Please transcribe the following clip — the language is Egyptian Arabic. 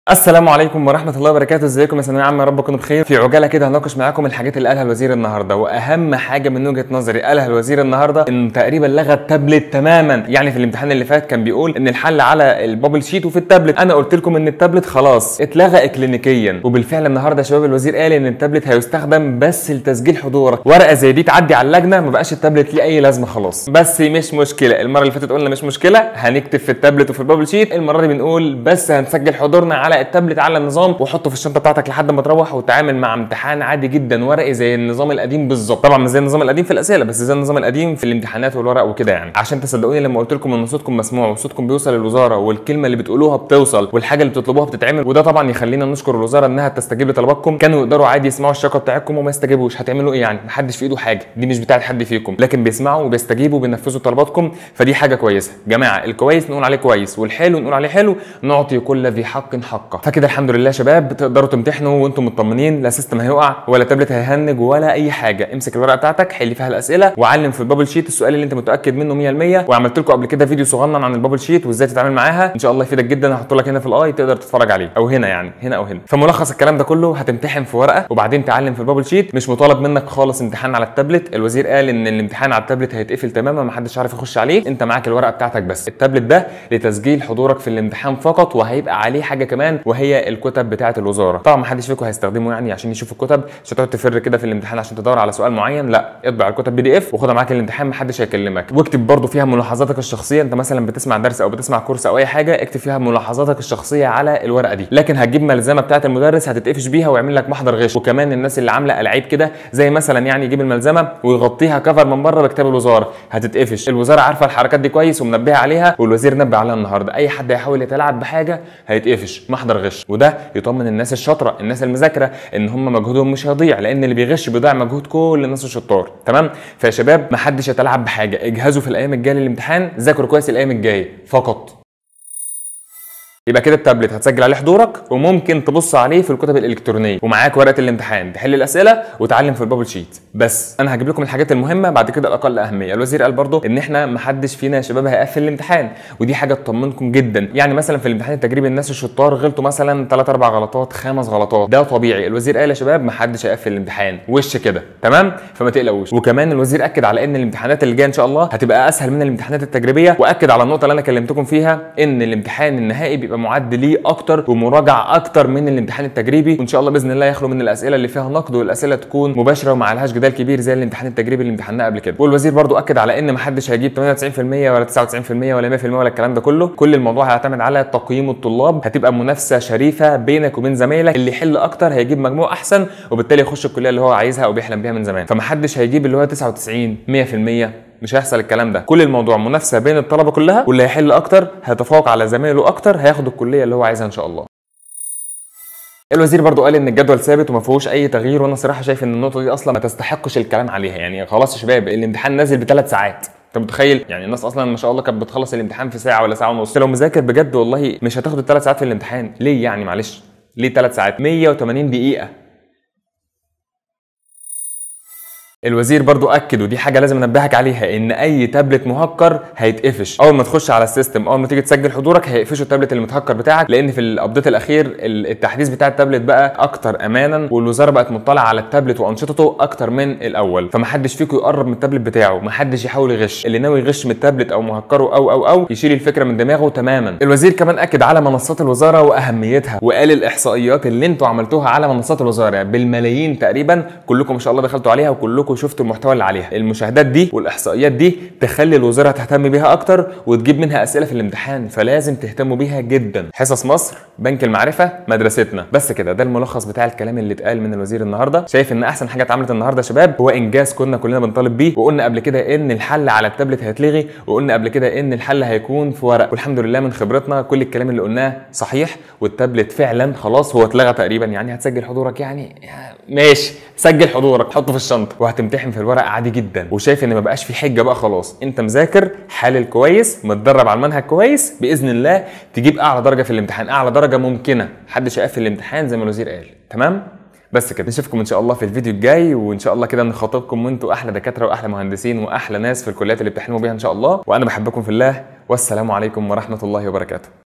السلام عليكم ورحمة الله وبركاته، ازيكم يا ثانوية عامة يا رب تكونوا بخير، في عجالة كده هناقش معاكم الحاجات اللي قالها الوزير النهارده، وأهم حاجة من وجهة نظري قالها الوزير النهارده إنه تقريبا لغى التابلت تماما، يعني في الامتحان اللي فات كان بيقول إن الحل على البابل شيت وفي التابلت، أنا قلت لكم إن التابلت خلاص اتلغى إكلينيكيا، وبالفعل النهارده يا شباب الوزير قال إن التابلت هيستخدم بس لتسجيل حضورك، ورقة زي دي تعدي على اللجنة ما بقاش التابلت ليه أي لازمة خلاص، بس مش مشكلة، المرة اللي فاتت قلنا مش مشكلة، هنكتب في التابلت وفي البابل شيت، المرة دي بنقول بس هنسجل حضورنا على التابلت على النظام وحطه في الشنطه بتاعتك لحد ما تروح وتعامل مع امتحان عادي جدا ورقي زي النظام القديم بالظبط طبعا مش زي النظام القديم في الاسئله بس زي النظام القديم في الامتحانات والورق وكده يعني عشان تصدقوني لما قلت لكم ان صوتكم مسموع وصوتكم بيوصل للوزاره والكلمه اللي بتقولوها بتوصل والحاجه اللي بتطلبوها بتتعمل وده طبعا يخلينا نشكر الوزاره انها تستجيب لطلباتكم كانوا يقدروا عادي يسمعوا الشكوى بتاعتكم وما يستجيبوش هتعملوا ايه يعني محدش في ايده حاجه دي مش بتاعت حد فيكم لكن بيسمعوا وبيستجيبوا وبينفذوا طلباتكم فدي حاجه كويسه جماعه الكويس نقول عليه كويس والحلو نقول عليه حلو نعطي كل ذي حق حقه فكده الحمد لله يا شباب تقدروا تمتحنوا وانتم مطمنين لا سيستم هيقع ولا تابلت هيهنج ولا اي حاجه امسك الورقه بتاعتك حل فيها الاسئله وعلم في البابل شيت السؤال اللي انت متاكد منه 100% وعملت لكم قبل كده فيديو صغنن عن البابل شيت وازاي تتعامل معاها ان شاء الله يفيدك جدا هحط لك هنا في الاي تقدر تتفرج عليه او هنا يعني هنا او هنا فملخص الكلام ده كله هتمتحن في ورقه وبعدين تعلم في البابل شيت مش مطالب منك خالص امتحان على التابلت الوزير قال ان الامتحان على التابلت هيتقفل تماما ما حدش عارف يخش عليه انت معاك الورقه بتاعتك بس التابلت ده لتسجيل حضورك في الامتحان فقط وهيبقى عليه حاجه كمان وهي الكتب بتاعه الوزاره طبعا ما حدش فيكم هيستخدمه يعني عشان يشوف الكتب مش هتقعد تفر كده في الامتحان عشان تدور على سؤال معين لا اطبع الكتب بي دي اف وخدها معاك الامتحان ما حدش هيكلمك واكتب برضو فيها ملاحظاتك الشخصيه انت مثلا بتسمع درس او بتسمع كورس او اي حاجه اكتب فيها ملاحظاتك الشخصيه على الورقه دي لكن هتجيب ملزمه بتاعه المدرس هتتقفش بيها ويعمل لك محضر غش وكمان الناس اللي عامله العاب كده زي مثلا يعني يجيب الملزمه ويغطيها كفر من بره بكتاب الوزاره هتتقفش الوزاره عارفه الحركات دي كويس ومنبهه عليها والوزير نبه عليها النهارده اي حد هيحاول يتلاعب بحاجه هيتقفش محضر غش وده يطمن الناس الشاطره الناس المذاكره ان هم مجهودهم مش هيضيع لان اللي بيغش بيضيع مجهود كل الناس الشطار تمام فيا شباب ما حدش يتلاعب بحاجه اجهزوا في الايام الجايه للامتحان ذاكروا كويس الايام الجايه فقط يبقى كده التابلت هتسجل عليه حضورك وممكن تبص عليه في الكتب الالكترونيه ومعاك ورقه الامتحان تحل الاسئله وتعلم في البابل شيت بس انا هجيب لكم الحاجات المهمه بعد كده الاقل اهميه الوزير قال برضو ان احنا ما حدش فينا يا شباب هيقفل الامتحان ودي حاجه تطمنكم جدا يعني مثلا في الامتحان التجريبي الناس الشطار غلطوا مثلا 3 4 غلطات خمس غلطات ده طبيعي الوزير قال يا شباب ما حدش هيقفل الامتحان وش كده تمام فما تقلقوش وكمان الوزير اكد على ان الامتحانات اللي جايه ان شاء الله هتبقى اسهل من الامتحانات التجريبيه واكد على النقطه اللي انا كلمتكم فيها ان الامتحان النهائي بيبقى معد ليه اكتر ومراجعه اكتر من الامتحان التجريبي وان شاء الله باذن الله يخلو من الاسئله اللي فيها نقد والاسئله تكون مباشره وما عليهاش جدال كبير زي الامتحان التجريبي اللي امتحناه قبل كده والوزير برضو اكد على ان ما حدش هيجيب 98% ولا 99% ولا 100% ولا الكلام ده كله كل الموضوع هيعتمد على تقييم الطلاب هتبقى منافسه شريفه بينك وبين زمايلك اللي يحل اكتر هيجيب مجموع احسن وبالتالي يخش الكليه اللي هو عايزها او بيحلم بيها من زمان فما حدش هيجيب اللي هو 99 100% مش هيحصل الكلام ده كل الموضوع منافسه بين الطلبه كلها واللي هيحل اكتر هيتفوق على زمايله اكتر هياخد الكليه اللي هو عايزها ان شاء الله الوزير برضو قال ان الجدول ثابت وما فيهوش اي تغيير وانا صراحه شايف ان النقطه دي اصلا ما تستحقش الكلام عليها يعني خلاص يا شباب الامتحان نازل بثلاث ساعات انت متخيل يعني الناس اصلا ما شاء الله كانت بتخلص الامتحان في ساعه ولا ساعه ونص لو مذاكر بجد والله مش هتاخد الثلاث ساعات في الامتحان ليه يعني معلش ليه ثلاث ساعات 180 دقيقه الوزير برضو اكد ودي حاجه لازم انبهك عليها ان اي تابلت مهكر هيتقفش اول ما تخش على السيستم اول ما تيجي تسجل حضورك هيقفشوا التابلت المتهكر بتاعك لان في الابديت الاخير التحديث بتاع التابلت بقى اكتر امانا والوزاره بقت مطلعه على التابلت وانشطته اكتر من الاول فمحدش فيكم يقرب من التابلت بتاعه محدش يحاول يغش اللي ناوي يغش من التابلت او مهكره او او او يشيل الفكره من دماغه تماما الوزير كمان اكد على منصات الوزاره واهميتها وقال الاحصائيات اللي انتوا عملتوها على منصات الوزاره بالملايين تقريبا كلكم ما شاء الله دخلتوا عليها وكلكم شفتوا المحتوى اللي عليها المشاهدات دي والاحصائيات دي تخلي الوزاره تهتم بيها اكتر وتجيب منها اسئله في الامتحان فلازم تهتموا بيها جدا حصص مصر بنك المعرفه مدرستنا بس كده ده الملخص بتاع الكلام اللي اتقال من الوزير النهارده شايف ان احسن حاجه اتعملت النهارده يا شباب هو انجاز كنا كلنا بنطالب بيه وقلنا قبل كده ان الحل على التابلت هيتلغي وقلنا قبل كده ان الحل هيكون في ورق والحمد لله من خبرتنا كل الكلام اللي قلناه صحيح والتابلت فعلا خلاص هو اتلغى تقريبا يعني هتسجل حضورك يعني, يعني ماشي سجل حضورك حطه في الشنطه وهتمتحن في الورق عادي جدا وشايف ان ما بقاش في حجه بقى خلاص انت مذاكر حالل كويس متدرب على المنهج كويس باذن الله تجيب اعلى درجه في الامتحان اعلى درجه ممكنه محدش هيقفل الامتحان زي ما الوزير قال تمام بس كده نشوفكم ان شاء الله في الفيديو الجاي وان شاء الله كده نخاطبكم وانتوا احلى دكاتره واحلى مهندسين واحلى ناس في الكليات اللي بتحلموا بيها ان شاء الله وانا بحبكم في الله والسلام عليكم ورحمه الله وبركاته